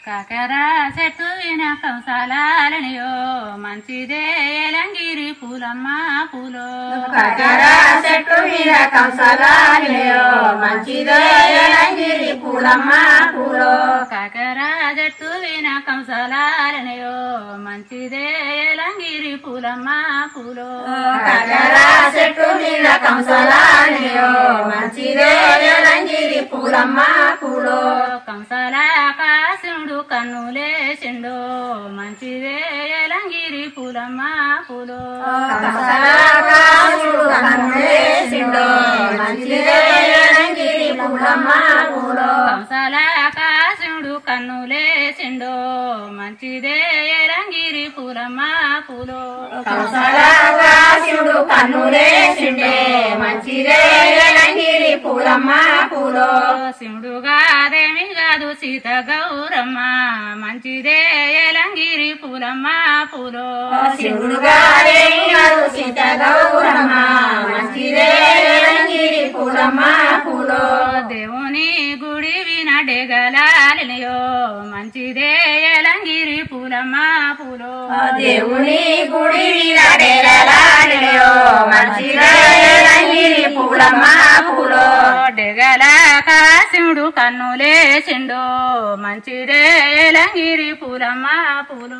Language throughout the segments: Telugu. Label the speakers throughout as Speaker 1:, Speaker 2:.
Speaker 1: కాకరా చెట్టు విన కంసాలనియో మంచిదే ఏలంగిరి పూలమ్మ పూలో
Speaker 2: కకరా చెట్టు మీద కంసాలనియో మంచిదే ఏలంగిరి పూలమ్మ పూలో
Speaker 1: కాకరా చెట్టు విన కంసాలనియో మంచిదే ఏలంగిరి పూలమ్మ పూలో
Speaker 2: కకరా చెట్టు మీద కంసాలనియో మంచిదే ఏలంగిరి పూలమ్మ పూలో
Speaker 1: కంసాల ఆకాశుడు కన్నులేసిండు మంచిదే ఏలంగిరి పూలమ్మ పూలో
Speaker 2: కంసాలకాశుడు కన్నులేసిండో మంచిదే ఏలంగిరి పూలమ్మ పూలో
Speaker 1: కంసాల ఆకాశుడు కన్నులేసిండు మంచిదే ఏలంగిరి పూలమ్మ పూలో
Speaker 2: కంసాలకాశుడు కన్నులేసిండే మంచిదే ఏలంగిరి పూలమ్మ పూలో
Speaker 1: శివుడుగా దేమి కాదు సీత గౌరమ్మ మంచిదే ఏలంగిరి పూలమ్మ పూలో
Speaker 2: శివుడుగా రేణు సీత గౌరమ్మ మంచిదే ఏలంగిరి పూలమ్మ పూలో
Speaker 1: దేవుని గుడి వినడెగలాలినయో మంచిదే ఏలంగిరి పూలమ్మ పూలో
Speaker 2: దేవుని గుడి వీరడేలాడియో మంచిదే ఏలంగిరి పూలమ్మ పూలో
Speaker 1: డెగల కాశివుడు కన్నులేసిండు మంచిదే ఏలంగిరి పూలమ్మ పూలో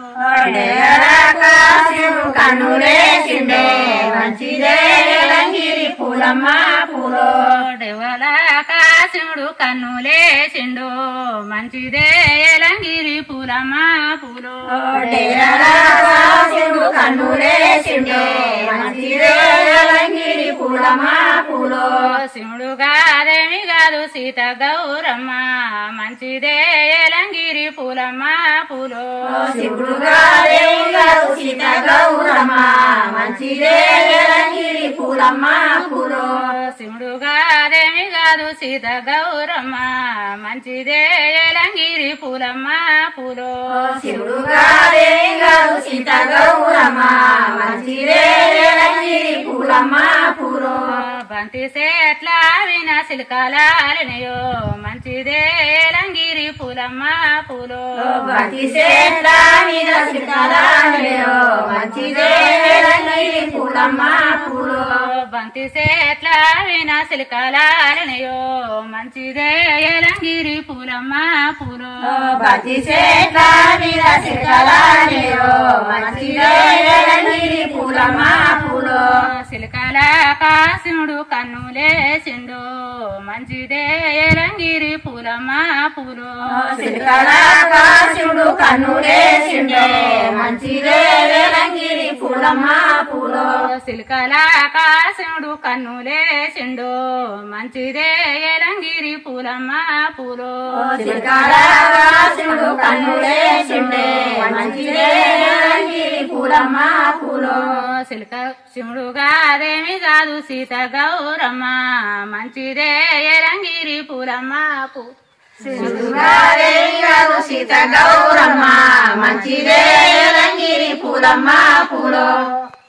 Speaker 2: కాశీడు కన్నులేసిండే మంచిదే ఏలంగిరి పూలమ్మ పూలో
Speaker 1: డెవల కాశివుడు కన్నులేసిండు మంచిదే ఏలంగిరి పూలమ్మ పూలో
Speaker 2: కాశీడు కన్నులేసిండే మంచిదే ఏలంగిరి పూలమ్మ పూలో
Speaker 1: శివుడు కాదేమి కాదు సీత గౌరమ్మ మంచిదే ఏలంగిరి పూలమ్మ పూలో
Speaker 2: శివుడుగా దేవుడు సీత గౌరమ్మ మంచిదే ఏలంగిరి పూలమ్మ పూలో
Speaker 1: శివుడు కాదేమి కాదు సీత గౌరమ్మ మంచిదే ఏలంగిరి పూలమ్మ పూలో
Speaker 2: శివుడుగా దేవుడు సీత గౌరమ్మ మంచిదే ఏలంగిరి పూలమ్మ పూలో
Speaker 1: బంతి సేట్ల విన సిల్కలాలనయో మంచిదే ఏలంగిరి పూలమ్మ పూలో
Speaker 2: భక్తి సేట్ల మీద సితారాలయో మంచిదే ఏలంగిరి పూలమ్మ పూలో
Speaker 1: బంతి సేట్ల విన సిల్కలాలనయో మంచిదే ఏలంగిరి పూలమ్మ పూలో
Speaker 2: భక్తి సేట్ల మీద సితారాలయో మంచిదే ఏలంగిరి పూలమ్మ పూలో
Speaker 1: సిలకల కాశిముడు కన్నులేసిండు మంచిదే ఏలంగిరి పూలమ్మ పూలో
Speaker 2: కాశుడు కన్నులేసిండే మంచిదే ఏలంగిరి పూలమ్మ పూలో
Speaker 1: సిలకల కాశిముడు కన్నులేసిండు మంచిదే ఏలంగిరి పూలమ్మ పూలో
Speaker 2: కాశుడు కన్నులేసిండే మంచిదే ఏలంగిరి పూలమ్మ పూలో
Speaker 1: సిలక శివుడు కాదేమి కాదు సీత గౌరమ్మ మంచిదే ఏలంగిరి పూలమ్మ పూ
Speaker 2: శివుగారేయాదు సీత గౌరమ్మ మంచిదే ఏలంగిరి పూలమ్మ పూలో